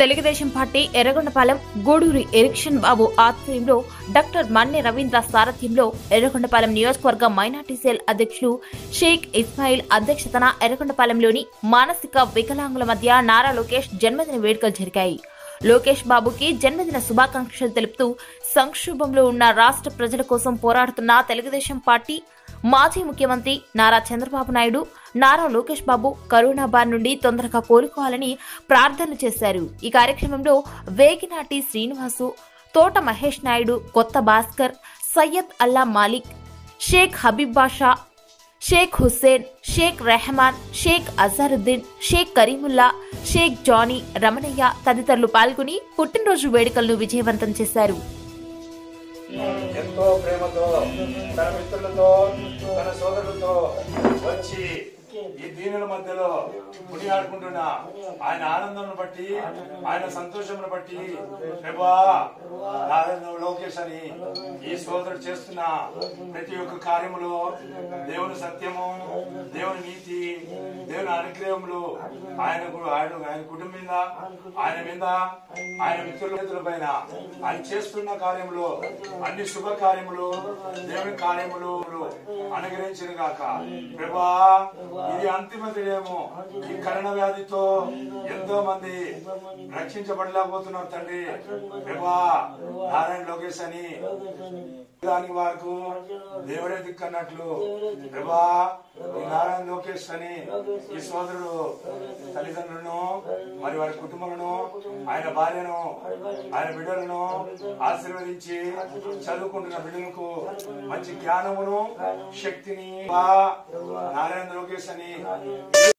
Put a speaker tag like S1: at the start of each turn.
S1: Telugu Desam party Yerragondapalem Guduri Erikshan Babu ఆధ్వర్యంలో doctor Manne Ravindra సారథ్యంలో ఎర్రగొండపాలెం నియోజకవర్గ మైనార్టీ సెల్ అధ్యక్షులు షేక్ ఇస్మాయిల్ అధ్యక్షతన ఎర్రగొండపాలెంలోని మానసిక వికలాంగుల మధ్య నారా లోకేష్ జన్మదిన వేడుకలు జరిగాయి లోకేష్ బాబుకి జన్మదిన శుభాకాంక్షలు తెలుపుతూ సంక్షోభంలో ఉన్న రాష్ట్ర ప్రజల కోసం పోరాడుతున్న తెలుగుదేశం పార్టీ మాజీ ముఖ్యమంత్రి నారా చంద్రబాబు నాయుడు నారా లోకేష్ బాబు కరోనా బారి నుండి తొందరగా కోలుకోవాలని ప్రార్థనలు చేశారు ఈ కార్యక్రమంలో వేగినాటి శ్రీనివాసు తోట మహేష్ నాయుడు కొత్త భాస్కర్ సయ్యద్ అల్లా మాలిక్ షేక్ హబీబ్ బాషా షేక్ హుస్సేన్ షేక్ రెహమాన్ షేక్ అజారుద్దీన్ షేక్ కరీముల్లా షేక్ జానీ రమణయ్య తదితరులు పాల్గొని పుట్టినరోజు వేడుకలను విజయవంతం చేశారు
S2: ఎంతో ప్రేమతో తన మిత్రులతో తన సోదరులతో వచ్చి ఈ దీనుల మధ్యలో మునియాడుకుంటున్న ఆయన ఆనందం బట్టి ఆయన సంతోషం బట్టి ప్రభా నారాయణ లోకేష్ అని ఈ సోదరుడు చేస్తున్న ప్రతి ఒక్క కార్యములో దేవుని సత్యము దేవుని నీతి దేవుని అనుగ్రహములు ఆయన ఆయన ఆయన కుటుంబం మీద ఆయన మీద ఆయన మిత్రుల పైన ఆయన చేస్తున్న కార్యములు అన్ని శుభ కార్యములు దేవుని కార్యములు అనుగ్రహించిన గాక ప్రభా ఇది అంతిమ దినము ఈ కరోనా వ్యాధితో ఎంతో మంది రక్షించబడలేకపోతున్నారు తండ్రి ప్రభా నారాయణ లోకేష్ అని దానికి వారికి దేవుడే దిక్కన్నట్లు ప్రభా ఈ నారాయణ లోకేష్ అని ఈ సోదరుడు తల్లిదండ్రులను మరి వారి కుటుంబాలను ఆయన భార్యను ఆయన బిడ్డలను ఆశీర్వదించి చదువుకుంటున్న బిడ్డలకు మంచి జ్ఞానమును శక్తిని బా నారాయణ లోకేష్ అని